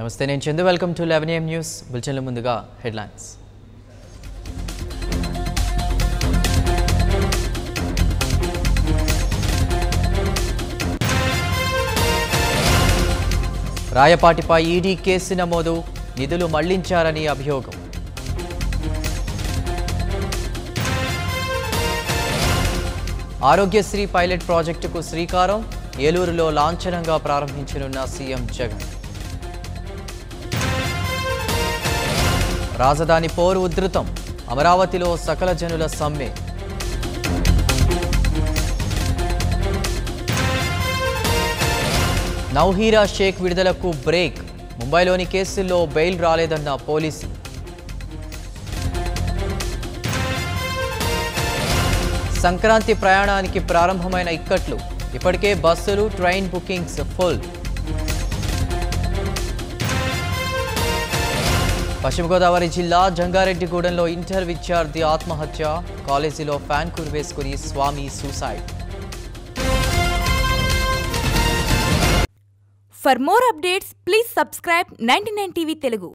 నమస్తే నేను Chandu welcome to eleven AM news బులెటిన్ల ముందుగా హెడ్లైన్స్ రాయపాటిపై ఈడీ కేసు నమోదు నిధులు మళ్లించారని అభియోగం ఆరోగ్యశ్రీ పైలట్ ప్రాజెక్టుకు శ్రీకారం ఏలూరులో లాంఛనంగా ప్రారంభించనున్న సీఎం జగన్ రాజధాని పోరు ఉధృతం అమరావతిలో సకల జనుల సమ్మె నౌహీరా షేక్ విడుదలకు బ్రేక్ ముంబైలోని కేసుల్లో బెయిల్ రాలేదన్న పోలీసులు సంక్రాంతి ప్రయాణానికి ప్రారంభమైన ఇక్కట్లు ఇప్పటికే బస్సులు ట్రైన్ బుకింగ్స్ ఫుల్ పశ్చిమ గోదావరి జిల్లా జంగారెడ్డిగూడెంలో ఇంటర్ విద్యార్థి ఆత్మహత్య కాలేజీలో ఫ్యాన్ కురివేసుకుని Swami suicide For more updates, please subscribe 99 TV Telugu.